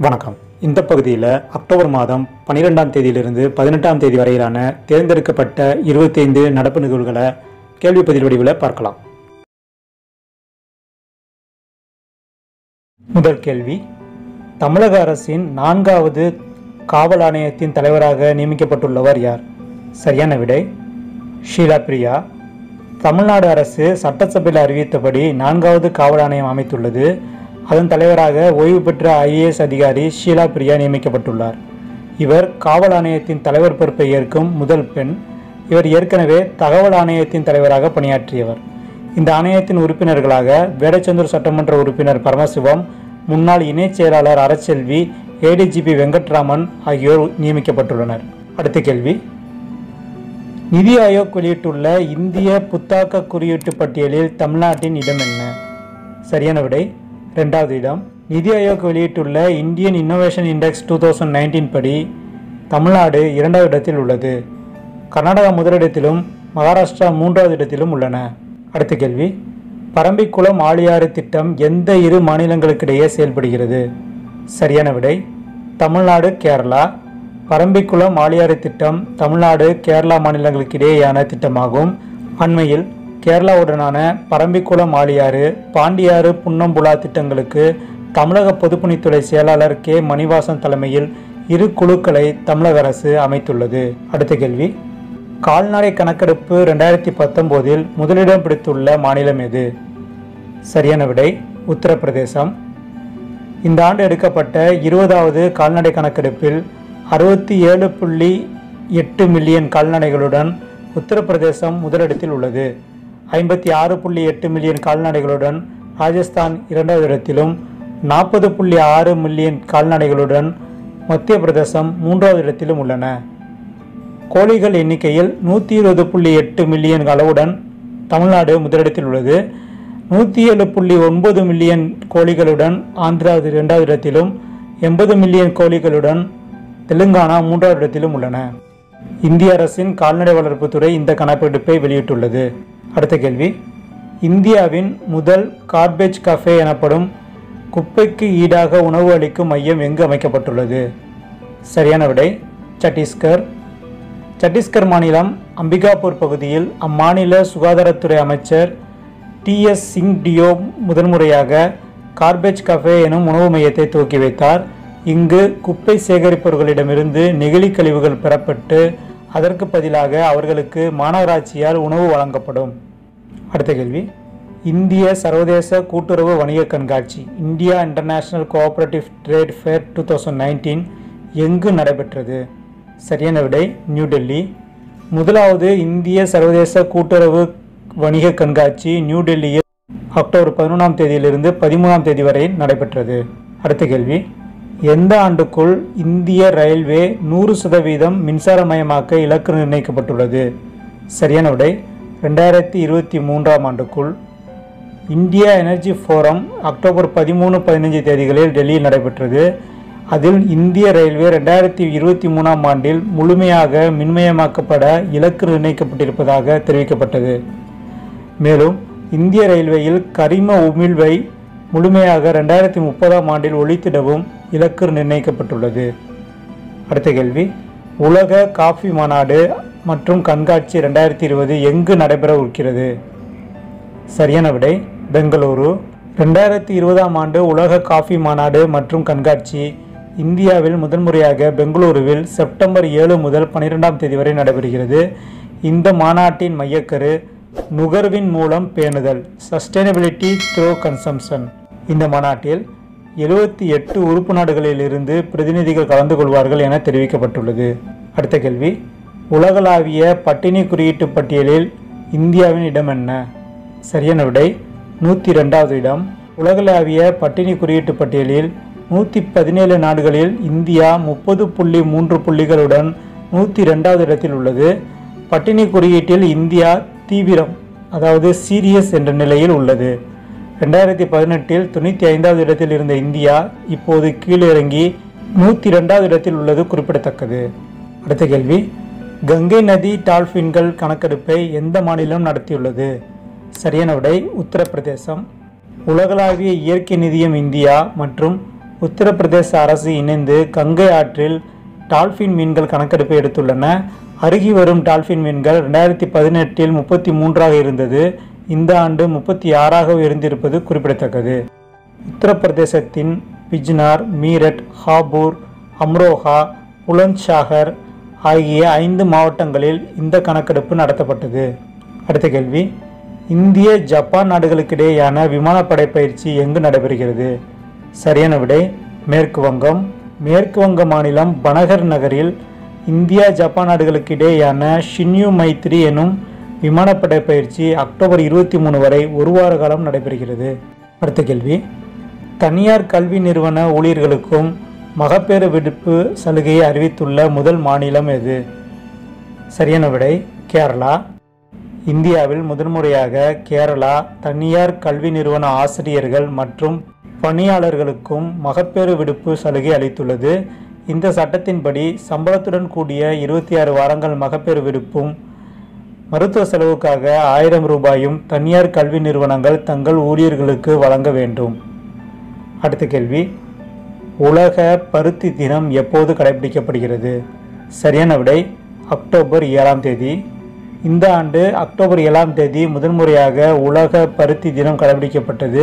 வணக்கம் இந்த பகுதியில் அக்டோபர் மாதம் பன்னிரெண்டாம் தேதியிலிருந்து பதினெட்டாம் தேதி வரையிலான தேர்ந்தெடுக்கப்பட்ட இருபத்தைந்து நடப்பு நிகழ்வுகளை கேள்வி பதில் வடிவில் பார்க்கலாம் முதல் கேள்வி தமிழக அரசின் நான்காவது காவல் ஆணையத்தின் தலைவராக நியமிக்கப்பட்டுள்ளவர் யார் சரியான விடை ஷீலா பிரியா தமிழ்நாடு அரசு சட்டசபையில் அறிவித்தபடி நான்காவது காவல் ஆணையம் அமைத்துள்ளது அதன் தலைவராக ஓய்வு பெற்ற ஐஏஎஸ் அதிகாரி ஷீலா பிரியா நியமிக்கப்பட்டுள்ளார் இவர் காவல் ஆணையத்தின் தலைவர் பொறுப்பை ஏற்கும் முதல் பெண் இவர் ஏற்கனவே தகவல் ஆணையத்தின் தலைவராக பணியாற்றியவர் இந்த ஆணையத்தின் உறுப்பினர்களாக வேடச்சந்தூர் சட்டமன்ற உறுப்பினர் பரமசிவம் முன்னாள் இணைச் செயலாளர் அரசெல்வி ஏடிஜிபி வெங்கட்ராமன் ஆகியோர் நியமிக்கப்பட்டுள்ளனர் அடுத்த கேள்வி நிதி ஆயோக் வெளியிட்டுள்ள இந்திய புத்தாக்க குறியீட்டு பட்டியலில் தமிழ்நாட்டின் இடம் என்ன சரியான விடை ரெண்டாவது இடம் நிதி ஆயோக் வெளியிட்டுள்ள Indian innovation index two thousand nineteen படி தமிழ்நாடு இரண்டாவது இடத்தில் உள்ளது கர்நாடகா முதலிடத்திலும் மகாராஷ்டிரா மூன்றாவது இடத்திலும் உள்ளன அடுத்த கேள்வி பரம்பிக்குளம் ஆழியாறு திட்டம் எந்த இரு மாநிலங்களுக்கிடையே செயல்படுகிறது சரியான விடை தமிழ்நாடு கேரளா பரம்பிக்குளம் ஆழியாறு திட்டம் தமிழ்நாடு கேரளா மாநிலங்களுக்கிடையேயான திட்டமாகும் அண்மையில் கேரளாவுடனான பரம்பிக்குளம் ஆழியாறு பாண்டியாறு புன்னம்புலா திட்டங்களுக்கு தமிழக பொதுப்பணித்துறை செயலாளர் கே மணிவாசன் தலைமையில் இரு குழுக்களை தமிழக அரசு அமைத்துள்ளது அடுத்த கேள்வி கால்நடை கணக்கெடுப்பு ரெண்டாயிரத்தி பத்தொம்போதில் முதலிடம் பிடித்துள்ள மாநிலம் எது சரியான விடை உத்தரப்பிரதேசம் இந்த ஆண்டு எடுக்கப்பட்ட இருபதாவது கால்நடை கணக்கெடுப்பில் அறுபத்தி ஏழு புள்ளி எட்டு மில்லியன் கால்நடைகளுடன் உத்தரப்பிரதேசம் முதலிடத்தில் உள்ளது ஐம்பத்தி ஆறு புள்ளி எட்டு மில்லியன் கால்நடைகளுடன் ராஜஸ்தான் இரண்டாவது இடத்திலும் நாற்பது புள்ளி ஆறு மில்லியன் கால்நடைகளுடன் மத்திய பிரதேசம் மூன்றாவது இடத்திலும் உள்ளன கோழிகள் எண்ணிக்கையில் நூற்றி இருபது புள்ளி எட்டு மில்லியன் அளவுடன் தமிழ்நாடு முதலிடத்தில் உள்ளது நூற்றி ஏழு புள்ளி ஒன்பது மில்லியன் கோழிகளுடன் ஆந்திரா இரண்டாவது இடத்திலும் எண்பது மில்லியன் கோழிகளுடன் தெலுங்கானா மூன்றாவது இடத்திலும் உள்ளன இந்திய அரசின் கால்நடை வளர்ப்புத்துறை இந்த கணக்கெடுப்பை வெளியிட்டுள்ளது அடுத்த கேள்வி இந்தியாவின் முதல் கார்பேஜ் கஃபே எனப்படும் குப்பைக்கு ஈடாக உணவு அளிக்கும் மையம் எங்கு அமைக்கப்பட்டுள்ளது சரியான விடை சத்தீஸ்கர் சத்தீஸ்கர் மாநிலம் அம்பிகாபூர் பகுதியில் அம்மாநில சுகாதாரத்துறை அமைச்சர் டி எஸ் சிங் டியோ முதன்முறையாக கார்பேஜ் கஃபே எனும் உணவு மையத்தை துவக்கி வைத்தார் இங்கு குப்பை சேகரிப்பவர்களிடமிருந்து நெகிழி கழிவுகள் பெறப்பட்டு அதற்கு பதிலாக அவர்களுக்கு மாநகராட்சியால் உணவு வழங்கப்படும் அடுத்த கேள்வி இந்திய சர்வதேச கூட்டுறவு வணிக கண்காட்சி India international cooperative trade fair two thousand nineteen எங்கு நடைபெற்றது சரியான விடை நியூ டெல்லி முதலாவது இந்திய சர்வதேச கூட்டுறவு வணிக கண்காட்சி நியூ டெல்லியில் அக்டோபர் பதினொன்றாம் தேதியிலிருந்து பதிமூணாம் தேதி வரை நடைபெற்றது அடுத்த கேள்வி எந்த ஆண்டுக்குள் இந்திய ரயில்வே நூறு சதவீதம் மின்சாரமயமாக்க இலக்கு நிர்ணயிக்கப்பட்டுள்ளது சரியான விடை ரெண்டாயிரத்தி இருபத்தி மூன்றாம் ஆண்டுக்குள் இந்தியா எனர்ஜி ஃபோரம் அக்டோபர் பதிமூணு பதினஞ்சு தேதிகளில் டெல்லியில் நடைபெற்றது அதில் இந்திய ரயில்வே ரெண்டாயிரத்தி இருபத்தி மூணாம் ஆண்டில் முழுமையாக மின்மயமாக்கப்பட இலக்கு நிர்ணயிக்கப்பட்டிருப்பதாக தெரிவிக்கப்பட்டது மேலும் இந்திய ரயில்வேயில் கரிம உமிழ்வை முழுமையாக ரெண்டாயிரத்தி முப்பதாம் ஆண்டில் ஒழித்திடவும் இலக்கு நிர்ணயிக்கப்பட்டுள்ளது அடுத்த கேள்வி உலக காஃபி மாநாடு மற்றும் கண்காட்சி ரெண்டாயிரத்தி இருபது எங்கு நடைபெற இருக்கிறது சரியான விடை பெங்களூரு ரெண்டாயிரத்தி இருபதாம் ஆண்டு உலக காஃபி மாநாடு மற்றும் கண்காட்சி இந்தியாவில் முதன்முறையாக பெங்களூருவில் செப்டம்பர் ஏழு முதல் பன்னிரெண்டாம் தேதி வரை நடைபெறுகிறது இந்த மாநாட்டின் மையக்கரு நுகர்வின் மூலம் பேணுதல் சஸ்டைனபிலிட்டி த்ரோ கன்சம்ஷன் இந்த மாநாட்டில் எழுபத்தி எட்டு உறுப்பு நாடுகளிலிருந்து பிரதிநிதிகள் கலந்து கொள்வார்கள் என தெரிவிக்கப்பட்டுள்ளது அடுத்த கேள்வி உலகளாவிய பட்டினி குறியீட்டு பட்டியலில் இந்தியாவின் இடம் என்ன சரியான விடை நூற்றி ரெண்டாவது இடம் உலகளாவிய பட்டினி குறியீட்டு பட்டியலில் நூற்றி பதினேழு நாடுகளில் இந்தியா முப்பது புள்ளி மூன்று புள்ளிகளுடன் நூற்றி ரெண்டாவது இடத்தில் உள்ளது பட்டினி குறியீட்டில் இந்தியா தீவிரம் அதாவது சீரியஸ் என்ற நிலையில் உள்ளது ரெண்டாயிரத்தி பதினெட்டில் தொண்ணூற்றி ஐந்தாவது இடத்தில் இருந்த இந்தியா இப்போது கீழிறங்கி நூற்றி ரெண்டாவது இடத்தில் உள்ளது குறிப்பிடத்தக்கது அடுத்த கேள்வி கங்கை நதி டால்ஃபின்கள் கணக்கெடுப்பை எந்த மாநிலம் நடத்தியுள்ளது சரியான விடை உத்தரப்பிரதேசம் உலகளாவிய இயற்கை நிதியம் இந்தியா மற்றும் உத்தரப்பிரதேச அரசு இணைந்து கங்கை ஆற்றில் டால்பின் மீன்கள் கணக்கெடுப்பு எடுத்துள்ளன அருகி வரும் டால்பின் மீன்கள் ரெண்டாயிரத்தி பதினெட்டில் முப்பத்தி மூன்றாக இருந்தது இந்த ஆண்டு முப்பத்தி ஆறாக உயர்ந்திருப்பது குறிப்பிடத்தக்கது உத்தரப்பிரதேசத்தின் பிஜ்னார் மீரட் ஹாபூர் அம்ரோஹா புலந்த்ஷாகர் ஆகிய ஐந்து மாவட்டங்களில் இந்த கணக்கெடுப்பு நடத்தப்பட்டது அடுத்த கேள்வி இந்திய ஜப்பான் நாடுகளுக்கிடையேயான விமானப்படை பயிற்சி எங்கு நடைபெறுகிறது சரியான விடை மேற்கு வங்கம் மேற்கு வங்க மாநிலம் பனகர் நகரில் இந்தியா ஜப்பான் நாடுகளுக்கு இடையேயான ஷின்யூ மைத்ரி எனும் விமானப்படை பயிற்சி அக்டோபர் இருபத்தி மூணு வரை ஒரு வார காலம் நடைபெறுகிறது அடுத்த கேள்வி தனியார் கல்வி நிறுவன ஊழியர்களுக்கும் மகப்பேறு விடுப்பு சலுகையை அறிவித்துள்ள முதல் மாநிலம் எது சரியான விடை கேரளா இந்தியாவில் முதன்முறையாக கேரளா தனியார் கல்வி நிறுவன ஆசிரியர்கள் மற்றும் பணியாளர்களுக்கும் மகப்பேறு விடுப்பு சலுகை அளித்துள்ளது இந்த சட்டத்தின்படி சம்பளத்துடன் கூடிய இருபத்தி ஆறு வாரங்கள் மகப்பேறு விடுப்பும் மருத்துவ செலவுக்காக ஆயிரம் ரூபாயும் தனியார் கல்வி நிறுவனங்கள் தங்கள் ஊழியர்களுக்கு வழங்க வேண்டும் அடுத்த கேள்வி உலக பருத்தி தினம் எப்போது கடைபிடிக்கப்படுகிறது சரியான விடை அக்டோபர் ஏழாம் தேதி இந்த ஆண்டு அக்டோபர் ஏழாம் தேதி முதன்முறையாக உலக பருத்தி தினம் கடைபிடிக்கப்பட்டது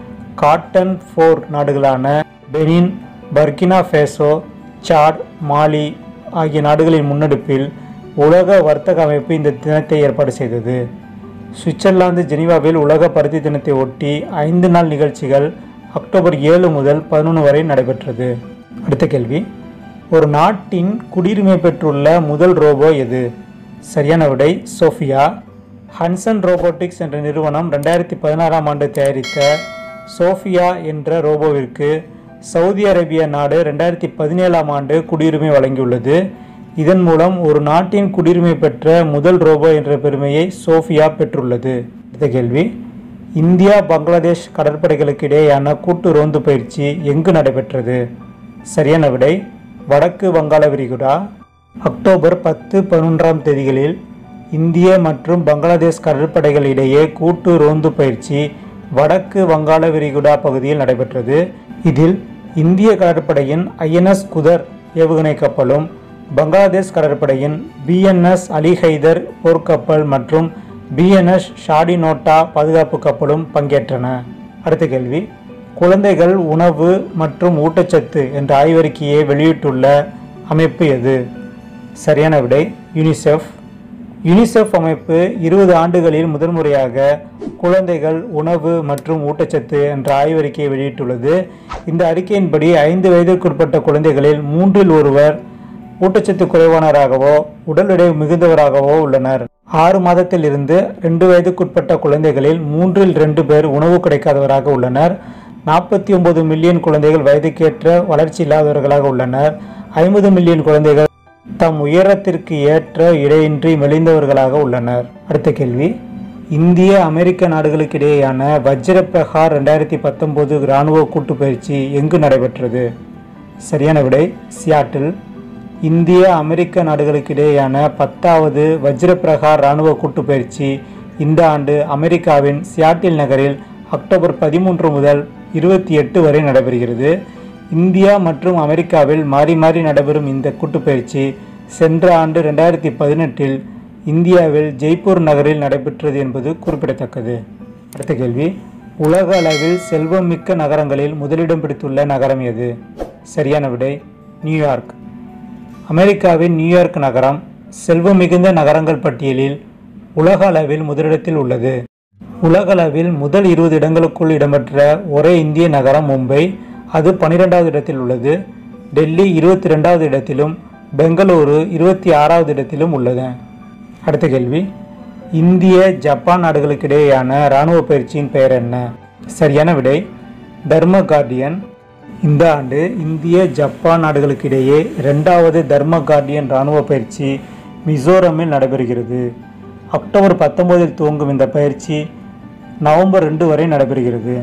காட்டன் ஃபோர் நாடுகளான Benin Burkina Faso Chad Mali ஆகிய நாடுகளின் முன்னெடுப்பில் உலக வர்த்தக அமைப்பு இந்த தினத்தை ஏற்பாடு செய்தது சுவிட்சர்லாந்து ஜெனீவாவில் உலக பருத்தி தினத்தை ஒட்டி ஐந்து நாள் நிகழ்ச்சிகள் அக்டோபர் ஏழு முதல் பதினொன்று வரை நடைபெற்றது அடுத்த கேள்வி ஒரு நாட்டின் குடியுரிமை பெற்றுள்ள முதல் ரோபோ எது சரியான விடை சோஃபியா ஹன்சன் ரோபோட்டிக்ஸ் என்ற நிறுவனம் ரெண்டாயிரத்தி பதினாறாம் ஆண்டு தயாரித்த சோஃபியா என்ற ரோபோவிற்கு சவுதி அரேபிய நாடு ரெண்டாயிரத்தி பதினேழாம் ஆண்டு குடியுரிமை வழங்கியுள்ளது இதன் மூலம் ஒரு நாட்டின் குடியுரிமை பெற்ற முதல் ரோபோ என்ற பெருமையை சோஃபியா பெற்றுள்ளது அடுத்த கேள்வி இந்தியா பங்களாதேஷ் கடற்படைகளுக்கு இடையேயான கூட்டு ரோந்து பயிற்சி எங்கு நடைபெற்றது சரியான விடை வடக்கு வங்காள விரிகுடா அக்டோபர் பத்து பதினொன்றாம் தேதிகளில் இந்திய மற்றும் பங்களாதேஷ் கடற்படைகள் இடையே கூட்டு ரோந்து பயிற்சி வடக்கு வங்காள விரிகுடா பகுதியில் நடைபெற்றது இதில் இந்திய கடற்படையின் ஐஎன்எஸ் குதர் ஏவுகணை கப்பலும் பங்களாதேஷ் கடற்படையின் பிஎன்எஸ் அலி ஹைதர் போர்க்கப்பல் மற்றும் பிஎன்எஸ் ஷாடினோட்டா பாதுகாப்பு கப்பலும் பங்கேற்றன அடுத்த கேள்வி குழந்தைகள் உணவு மற்றும் ஊட்டச்சத்து என்ற ஆய்வறிக்கையை வெளியிட்டுள்ள அமைப்பு எது சரியான விடை யுனிசெஃப் யுனிசெஃப் அமைப்பு இருபது ஆண்டுகளில் முதன்முறையாக குழந்தைகள் உணவு மற்றும் ஊட்டச்சத்து என்ற ஆய்வறிக்கையை வெளியிட்டுள்ளது இந்த அறிக்கையின்படி ஐந்து வயதிற்குட்பட்ட குழந்தைகளில் மூன்றில் ஒருவர் ஊட்டச்சத்து குறைவானவராகவோ உடல் எடை மிகுந்தவராகவோ உள்ளனர் ஆறு மாதத்தில் இருந்து ரெண்டு வயதுக்குட்பட்ட குழந்தைகளில் மூன்றில் ரெண்டு பேர் உணவு கிடைக்காதவராக உள்ளனர் நாற்பத்தி ஒன்பது மில்லியன் குழந்தைகள் வயதுக்கேற்ற வளர்ச்சி இல்லாதவர்களாக உள்ளனர் ஐம்பது மில்லியன் குழந்தைகள் தம் உயரத்திற்கு ஏற்ற இடையின்றி மெலிந்தவர்களாக உள்ளனர் அடுத்த கேள்வி இந்திய அமெரிக்க நாடுகளுக்கு இடையேயான வஜ்ர பிரகார் ரெண்டாயிரத்தி பத்தொம்போது இராணுவ கூட்டு பயிற்சி எங்கு நடைபெற்றது சரியான விடை சியாட்டில் இந்திய அமெரிக்க நாடுகளுக்கு இடையேயான பத்தாவது வஜ்ர பிரகார் இராணுவ கூட்டு பயிற்சி இந்த ஆண்டு அமெரிக்காவின் சியாட்டில் நகரில் அக்டோபர் பதிமூன்று முதல் இருபத்தி எட்டு வரை நடைபெறுகிறது இந்தியா மற்றும் அமெரிக்காவில் மாறி மாறி நடைபெறும் இந்த கூட்டுப்பயிற்சி சென்ற ஆண்டு ரெண்டாயிரத்தி பதினெட்டில் இந்தியாவில் ஜெய்ப்பூர் நகரில் நடைபெற்றது என்பது குறிப்பிடத்தக்கது அடுத்த கேள்வி உலக அளவில் செல்வமிக்க நகரங்களில் முதலிடம் பிடித்துள்ள நகரம் எது சரியான விடை நியூயார்க் அமெரிக்காவின் நியூயார்க் நகரம் செல்வம் மிகுந்த நகரங்கள் பட்டியலில் உலக அளவில் முதலிடத்தில் உள்ளது உலகளவில் முதல் இருபது இடங்களுக்குள் இடம்பெற்ற ஒரே இந்திய நகரம் மும்பை அது பன்னிரெண்டாவது இடத்தில் உள்ளது டெல்லி இருபத்தி ரெண்டாவது இடத்திலும் பெங்களூரு இருபத்தி ஆறாவது இடத்திலும் உள்ளது அடுத்த கேள்வி இந்திய ஜப்பான் நாடுகளுக்கு இடையேயான இராணுவ பயிற்சியின் பெயர் என்ன சரியான விடை தர்ம கார்டியன் இந்த ஆண்டு இந்திய ஜப்பான் நாடுகளுக்கு இடையே இரண்டாவது தர்ம கார்டியன் இராணுவ பயிற்சி மிசோரமில் நடைபெறுகிறது அக்டோபர் பத்தொன்பதில் துவங்கும் இந்த பயிற்சி நவம்பர் ரெண்டு வரை நடைபெறுகிறது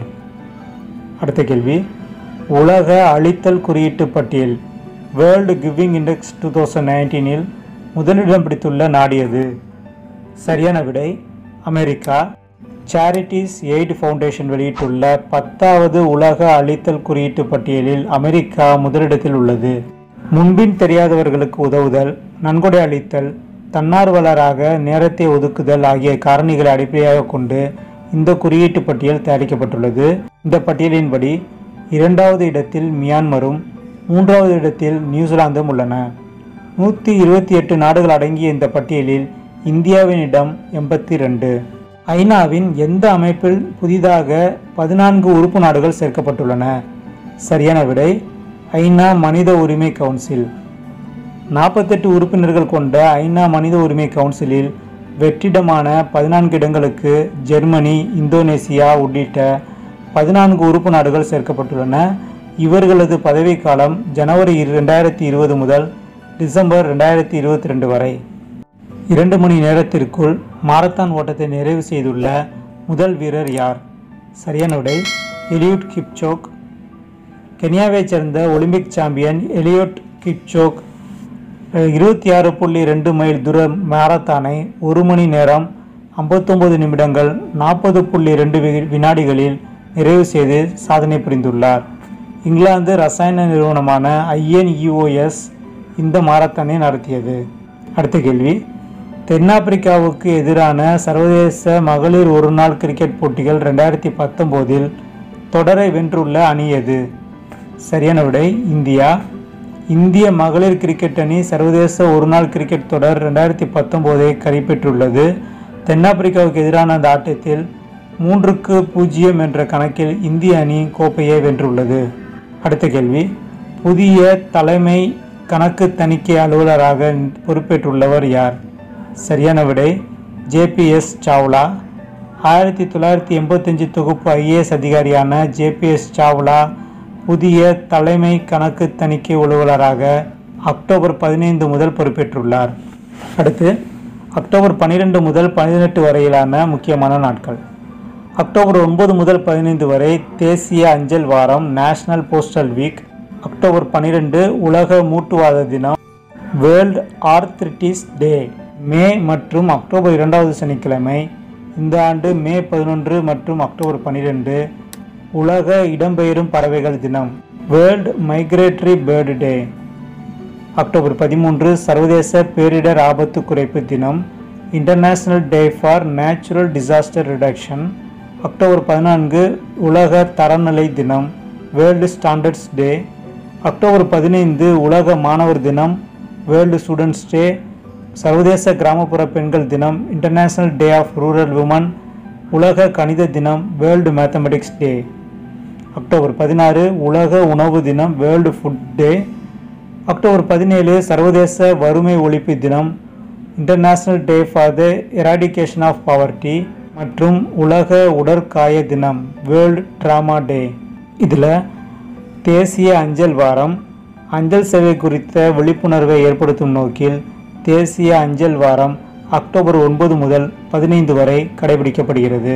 அடுத்த கேள்வி உலக அழித்தல் குறியீட்டு பட்டியல் world giving index two thousand நைன்டீனில் முதலிடம் பிடித்துள்ள நாடு எது சரியான விடை அமெரிக்கா சேரிட்டிஸ் எய்ட் ஃபவுண்டேஷன் வெளியிட்டுள்ள பத்தாவது உலக அழித்தல் குறியீட்டு பட்டியலில் அமெரிக்கா முதலிடத்தில் உள்ளது முன்பின் தெரியாதவர்களுக்கு உதவுதல் நன்கொடை அளித்தல் தன்னார்வலராக நேரத்தை ஒதுக்குதல் ஆகிய காரணிகளை அடிப்படையாக கொண்டு இந்த குறியீட்டு பட்டியல் தயாரிக்கப்பட்டுள்ளது இந்த பட்டியலின்படி இரண்டாவது இடத்தில் மியான்மரும் மூன்றாவது இடத்தில் நியூசிலாந்தும் உள்ளன நூற்றி இருபத்தி எட்டு நாடுகள் அடங்கிய இந்த பட்டியலில் இந்தியாவின் இடம் எண்பத்தி ரெண்டு ஐநாவின் எந்த அமைப்பில் புதிதாக பதினான்கு உறுப்பு நாடுகள் சேர்க்கப்பட்டுள்ளன சரியான விடை ஐநா மனித உரிமை கவுன்சில் நாற்பத்தெட்டு உறுப்பினர்கள் கொண்ட ஐநா மனித உரிமை கவுன்சிலில் வெற்றிடமான பதினான்கு இடங்களுக்கு ஜெர்மனி இந்தோனேசியா உள்ளிட்ட பதினான்கு உறுப்பு நாடுகள் சேர்க்கப்பட்டுள்ளன இவர்களது பதவிக்காலம் ஜனவரி ரெண்டாயிரத்தி இருபது முதல் டிசம்பர் ரெண்டாயிரத்தி இருபத்தி ரெண்டு வரை இரண்டு மணி நேரத்திற்குள் மாரத்தான் ஓட்டத்தை நிறைவு செய்துள்ள முதல் வீரர் யார் சரியான விடை எலியுட் கிப்சோக் கென்யாவைச் சேர்ந்த ஒலிம்பிக் சாம்பியன் எலியோட் கிப்சோக் இருபத்தி ஆறு புள்ளி ரெண்டு மைல் தூர மாரத்தானை ஒரு மணி நேரம் ஐம்பத்தொம்பது நிமிடங்கள் நாற்பது புள்ளி ரெண்டு வினாடிகளில் நிறைவு செய்து சாதனை புரிந்துள்ளார் இங்கிலாந்து ரசாயன நிறுவனமான ஐஎன்இஓஎஸ் இந்த மாரத்தானை நடத்தியது அடுத்த கேள்வி தென்னாப்பிரிக்காவுக்கு எதிரான சர்வதேச மகளிர் ஒருநாள் கிரிக்கெட் போட்டிகள் ரெண்டாயிரத்தி பத்தொம்போதில் தொடரை வென்றுள்ள அணி எது சரியான விடை இந்தியா இந்திய மகளிர் கிரிக்கெட் அணி சர்வதேச ஒருநாள் கிரிக்கெட் தொடர் ரெண்டாயிரத்தி பத்தொம்போதை கைப்பற்றியுள்ளது தென்னாப்பிரிக்காவுக்கு எதிரான அந்த ஆட்டத்தில் மூன்றுக்கு பூஜ்ஜியம் என்ற கணக்கில் இந்திய அணி கோப்பையை வென்றுள்ளது அடுத்த கேள்வி புதிய தலைமை கணக்கு தணிக்கை அலுவலராக பொறுப்பேற்றுள்ளவர் யார் சரியான விடை ஜேபிஎஸ் சாவ்லா ஆயிரத்தி தொள்ளாயிரத்தி எண்பத்தஞ்சு தொகுப்பு ஐஏஎஸ் அதிகாரியான ஜேபிஎஸ் சாவ்லா புதிய தலைமை கணக்கு தணிக்கை அலுவலராக அக்டோபர் பதினைந்து முதல் பொறுப்பேற்றுள்ளார் அடுத்து அக்டோபர் பன்னிரெண்டு முதல் பதினெட்டு வரையிலான முக்கியமான நாட்கள் அக்டோபர் ஒன்பது முதல் பதினைந்து வரை தேசிய அஞ்சல் வாரம் நேஷனல் போஸ்டல் வீக் அக்டோபர் பன்னிரெண்டு உலக மூட்டுவாத தினம் வேர்ல்ட் ஆர்த்ரிட்டிஸ் டே மே மற்றும் அக்டோபர் இரண்டாவது சனிக்கிழமை இந்த ஆண்டு மே பதினொன்று மற்றும் அக்டோபர் பன்னிரெண்டு உலக இடம்பெயரும் பறவைகள் தினம் world migratory bird day October பதிமூன்று சர்வதேச பேரிடர் ஆபத்து குறைப்பு தினம் international day for natural disaster reduction October பதினான்கு உலக தரநிலை தினம் வேர்ல்டு ஸ்டாண்டர்ட்ஸ் டே அக்டோபர் பதினைந்து உலக மாணவர் தினம் வேர்ல்டு ஸ்டூடெண்ட்ஸ் டே சர்வதேச கிராமப்புற பெண்கள் தினம் international day of rural woman உலக கணித தினம் வேர்ல்டு மேத்தமெட்டிக்ஸ் டே அக்டோபர் பதினாறு உலக உணவு தினம் வேர்ல்டு ஃபுட் டே அக்டோபர் பதினேழு சர்வதேச வறுமை ஒழிப்பு தினம் international day for the eradication of poverty மற்றும் உலக உடற்காய தினம் வேர்ல்டு ட்ராமா டே இதில் தேசிய அஞ்சல் வாரம் அஞ்சல் சேவை குறித்த விழிப்புணர்வை ஏற்படுத்தும் நோக்கில் தேசிய அஞ்சல் வாரம் அக்டோபர் ஒன்பது முதல் பதினைந்து வரை கடைபிடிக்கப்படுகிறது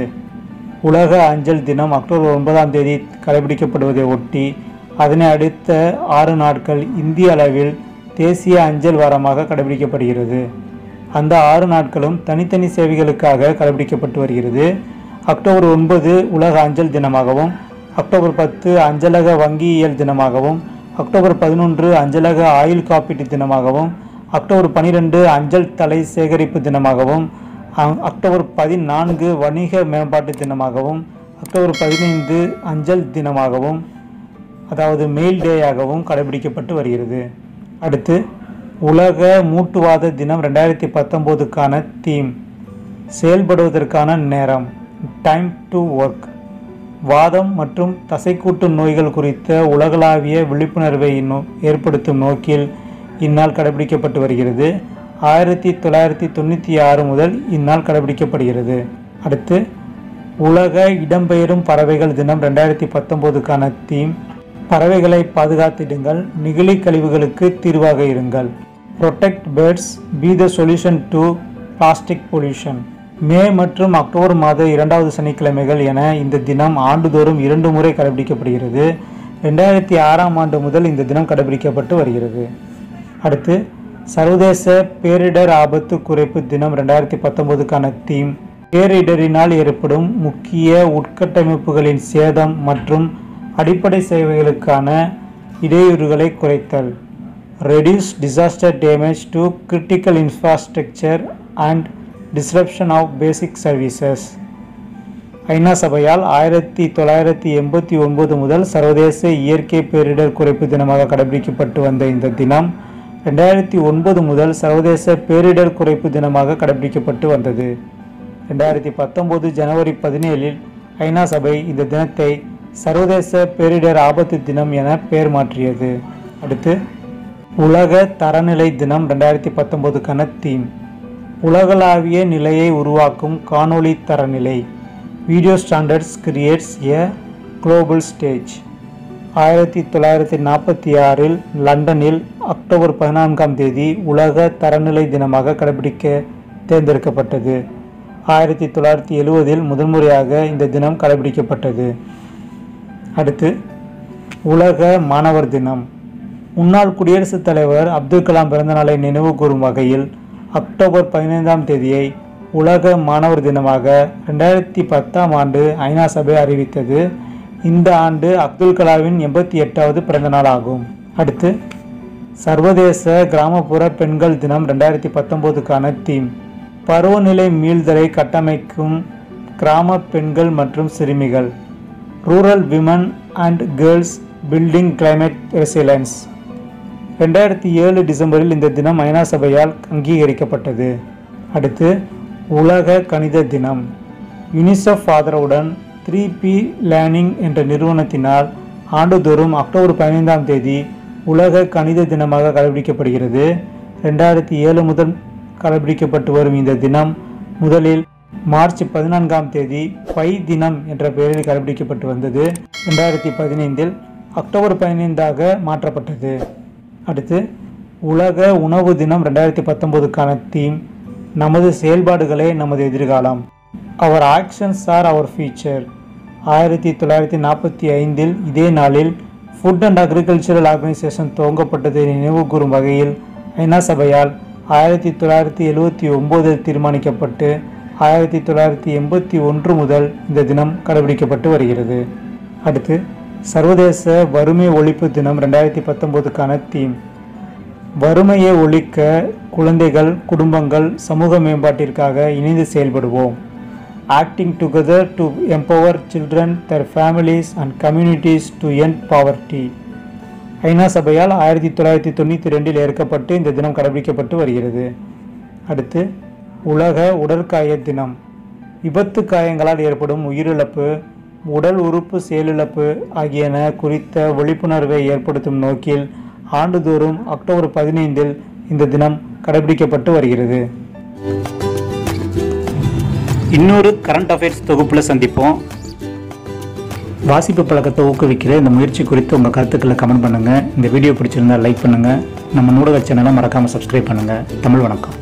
உலக அஞ்சல் தினம் அக்டோபர் ஒன்பதாம் தேதி கடைபிடிக்கப்படுவதை ஒட்டி அதனை அடுத்த ஆறு நாட்கள் இந்திய அளவில் தேசிய அஞ்சல் வாரமாக கடைபிடிக்கப்படுகிறது அந்த ஆறு நாட்களும் தனித்தனி சேவைகளுக்காக கடைபிடிக்கப்பட்டு வருகிறது அக்டோபர் ஒன்பது உலக அஞ்சல் தினமாகவும் அக்டோபர் பத்து அஞ்சலக வங்கியியல் தினமாகவும் அக்டோபர் பதினொன்று அஞ்சலக ஆயுள் காப்பீட்டு தினமாகவும் அக்டோபர் பனிரெண்டு அஞ்சல் தலை சேகரிப்பு தினமாகவும் அ- அக்டோபர் பதினான்கு வணிக மேம்பாட்டு தினமாகவும் அக்டோபர் பதினைந்து அஞ்சல் தினமாகவும் அதாவது மெயில் டேயாகவும் கடைபிடிக்கப்பட்டு வருகிறது அடுத்து உலக மூட்டுவாத தினம் ரெண்டாயிரத்தி பத்தொம்போதுக்கான தீம் செயல்படுவதற்கான நேரம் டைம் டு ஒர்க் வாதம் மற்றும் தசைக்கூட்டு நோய்கள் குறித்த உலகளாவிய விழிப்புணர்வை நோ- ஏற்படுத்தும் நோக்கில் இந்நாள் கடைபிடிக்கப்பட்டு வருகிறது ஆயிரத்தி தொள்ளாயிரத்தி தொண்ணூற்றி ஆறு முதல் இந்நாள் கடைபிடிக்கப்படுகிறது அடுத்து உலக இடம்பெயரும் பறவைகள் தினம் ரெண்டாயிரத்தி பத்தொம்போதுக்கான தீம் பறவைகளை பாதுகாத்திடுங்கள் நெகிழி கழிவுகளுக்கு தீர்வாக இருங்கள் protect birds be the solution to plastic pollution May மற்றும் அக்டோபர் மாத இரண்டாவது சனிக்கிழமைகள் என இந்த தினம் ஆண்டுதோறும் இரண்டு முறை கடைபிடிக்கப்படுகிறது ரெண்டாயிரத்தி ஆறாம் ஆண்டு முதல் இந்த தினம் கடைபிடிக்கப்பட்டு வருகிறது அடுத்து சர்வதேச பேரிடர் ஆபத்து குறைப்பு தினம் ரெண்டாயிரத்தி பத்தொம்போதுக்கான தீம் பேரிடரினால் ஏற்படும் முக்கிய உட்கட்டமைப்புகளின் சேதம் மற்றும் அடிப்படை சேவைகளுக்கான இடையூறுகளை குறைத்தல் reduce disaster damage to critical infrastructure and disruption of basic services ஐநா சபையால் ஆயிரத்தி தொள்ளாயிரத்தி எண்பத்தி ஒன்பது முதல் சர்வதேச இயற்கை பேரிடர் குறைப்பு தினமாக கடைபிடிக்கப்பட்டு வந்த இந்த தினம் ரெண்டாயிரத்தி ஒன்பது முதல் சர்வதேச பேரிடர் குறைப்பு தினமாக கடைபிடிக்கப்பட்டு வந்தது ரெண்டாயிரத்தி பத்தொம்போது ஜனவரி பதினேழில் ஐநா சபை இந்த தினத்தை சர்வதேச பேரிடர் ஆபத்து தினம் என பெயர் மாற்றியது அடுத்து உலக தரநிலை தினம் ரெண்டாயிரத்தி பத்தொம்போதுக்கான தீம் உலகளாவிய நிலையை உருவாக்கும் காணொளி தரநிலை video standards creates a global stage ஆயிரத்தி தொள்ளாயிரத்தி நாற்பத்தி ஆறில் லண்டனில் அக்டோபர் பதினான்காம் தேதி உலக தரநிலை தினமாக கடைபிடிக்க தேர்ந்தெடுக்கப்பட்டது ஆயிரத்தி தொள்ளாயிரத்தி எழுவதில் முதன்முறையாக இந்த தினம் கடைபிடிக்கப்பட்டது அடுத்து உலக மாணவர் தினம் முன்னாள் குடியரசுத் தலைவர் அப்துல் கலாம் பிறந்தநாளை நினைவு கூறும் வகையில் அக்டோபர் பதினைந்தாம் தேதியை உலக மாணவர் தினமாக ரெண்டாயிரத்தி பத்தாம் ஆண்டு ஐநா சபை அறிவித்தது இந்த ஆண்டு அப்துல் கலாமின் எண்பத்தி எட்டாவது பிறந்தநாள் ஆகும் அடுத்து சர்வதேச கிராமப்புற பெண்கள் தினம் ரெண்டாயிரத்தி பத்தொம்போதுக்கான தீம் பருவநிலை மீள்தலை கட்டமைக்கும் கிராம பெண்கள் மற்றும் சிறுமிகள் rural women and girls building climate resilience ரெண்டாயிரத்தி ஏழு டிசம்பரில் இந்த தினம் ஐநா சபையால் அங்கீகரிக்கப்பட்டது அடுத்து உலக கணித தினம் யுனிசெஃப் ஆதரவுடன் த்ரீ பி லேர்னிங் என்ற நிறுவனத்தினால் ஆண்டுதோறும் அக்டோபர் பதினைந்தாம் தேதி உலக கணித தினமாக கடைபிடிக்கப்படுகிறது ரெண்டாயிரத்தி ஏழு முதல் கடைபிடிக்கப்பட்டு வரும் இந்த தினம் முதலில் மார்ச் பதினான்காம் தேதி பை தினம் என்ற பெயரில் கடைபிடிக்கப்பட்டு வந்தது ரெண்டாயிரத்தி பதினைந்தில் அக்டோபர் பதினைந்தாக மாற்றப்பட்டது அடுத்து உலக உணவு தினம் ரெண்டாயிரத்தி பத்தொம்போதுக்கான தீம் நமது செயல்பாடுகளே நமது எதிர்காலம் our actions are our future ஆயிரத்தி தொள்ளாயிரத்தி நாற்பத்தி ஐந்தில் இதே நாளில் ஃபுட் அண்ட் அக்ரிகல்ச்சரல் ஆர்கனைசேஷன் துவங்கப்பட்டதை நினைவு கூறும் வகையில் ஐநா சபையால் ஆயிரத்தி தொள்ளாயிரத்தி எழுவத்தி ஒம்போதில் தீர்மானிக்கப்பட்டு ஆயிரத்தி தொள்ளாயிரத்தி எண்பத்தி ஒன்று முதல் இந்த தினம் கடைபிடிக்கப்பட்டு வருகிறது அடுத்து சர்வதேச வறுமை ஒழிப்பு தினம் ரெண்டாயிரத்தி பத்தொம்போதுக்கான தீம் வறுமையை ஒழிக்க குழந்தைகள் குடும்பங்கள் சமூக மேம்பாட்டிற்காக இணைந்து செயல்படுவோம் acting together to empower children their families and communities to end poverty ஐநா சபையால் ஆயிரத்தி தொள்ளாயிரத்தி தொண்ணூற்றி ரெண்டில் ஏற்கப்பட்டு இந்த தினம் கடைபிடிக்கப்பட்டு வருகிறது அடுத்து உலக உடற்காய தினம் விபத்து காயங்களால் ஏற்படும் உயிரிழப்பு உடல் உறுப்பு செயலிழப்பு ஆகியன குறித்த விழிப்புணர்வை ஏற்படுத்தும் நோக்கில் ஆண்டுதோறும் அக்டோபர் பதினைந்தில் இந்த தினம் கடைபிடிக்கப்பட்டு வருகிறது இன்னொரு கரண்ட் அஃபேர்ஸ் தொகுப்பில் சந்திப்போம் வாசிப்பு பழக்கத்தை ஊக்குவிக்கிற இந்த முயற்சி குறித்து உங்கள் கருத்துக்களை கமெண்ட் பண்ணுங்கள் இந்த வீடியோ பிடிச்சிருந்தா லைக் பண்ணுங்கள் நம்ம நூடக சேனலை மறக்காமல் சப்ஸ்கிரைப் பண்ணுங்கள் தமிழ் வணக்கம்